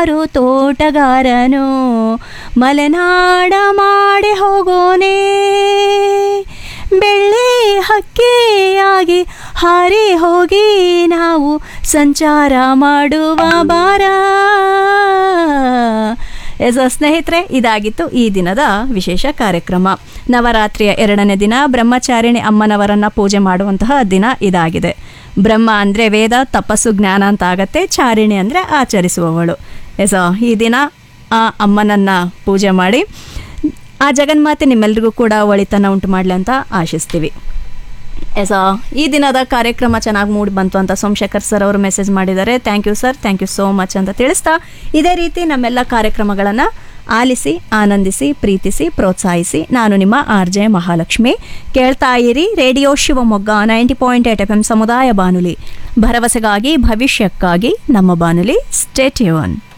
ಯಾರು ತೋಟಗಾರನು ಮಲೆನಾಡ ಮಾಡಿ ಹೋಗೋನೆ ಬೆಳ್ಳಿ ಹಕ್ಕಿಯಾಗಿ ಹಾರಿ ಹೋಗಿ ನಾವು ಸಂಚಾರ ಮಾಡುವ ಬಾರ ಎಸ್ ಸ್ನೇಹಿತರೆ ಇದಾಗಿತ್ತು ಈ ದಿನದ ವಿಶೇಷ ಕಾರ್ಯಕ್ರಮ ನವರಾತ್ರಿಯ ಎರಡನೇ ದಿನ ಬ್ರಹ್ಮಚಾರಿಣಿ ಅಮ್ಮನವರನ್ನ ಪೂಜೆ ಮಾಡುವಂತಹ ದಿನ ಇದಾಗಿದೆ ಬ್ರಹ್ಮ ಅಂದರೆ ವೇದ ತಪಸ್ಸು ಜ್ಞಾನ ಅಂತ ಆಗತ್ತೆ ಚಾರಿಣಿ ಅಂದರೆ ಆಚರಿಸುವವಳು ಎಸ್ ಈ ದಿನ ಆ ಅಮ್ಮನನ್ನ ಪೂಜೆ ಮಾಡಿ ಆ ಜಗನ್ಮಾತೆ ನಿಮ್ಮೆಲ್ರಿಗೂ ಕೂಡ ಒಳಿತನ ಉಂಟು ಮಾಡಲಿ ಅಂತ ಆಶಿಸ್ತೀವಿ ಎಸ್ ಈ ದಿನದ ಕಾರ್ಯಕ್ರಮ ಚೆನ್ನಾಗಿ ಮೂಡಿ ಬಂತು ಅಂತ ಸೋಮಶೇಖರ್ ಸರ್ ಅವರು ಮೆಸೇಜ್ ಮಾಡಿದ್ದಾರೆ thank you sir thank you so much ಅಂತ ತಿಳಿಸ್ತಾ ಇದೇ ರೀತಿ ನಮ್ಮೆಲ್ಲ ಕಾರ್ಯಕ್ರಮಗಳನ್ನು ಆಲಿಸಿ ಆನಂದಿಸಿ ಪ್ರೀತಿಸಿ ಪ್ರೋತ್ಸಾಹಿಸಿ ನಾನು ನಿಮ್ಮ ಆರ್ ಜೆ ಮಹಾಲಕ್ಷ್ಮಿ ಕೇಳ್ತಾ ಇರಿ radio Shivamogga ninety point eight F M ಸಮುದಾಯ ಬಾನುಲಿ ಭರವಸೆಗಾಗಿ ಭವಿಷ್ಯಕ್ಕಾಗಿ ನಮ್ಮ ಬಾನುಲಿ ಸ್ಟೇಟ್ಯೂನ್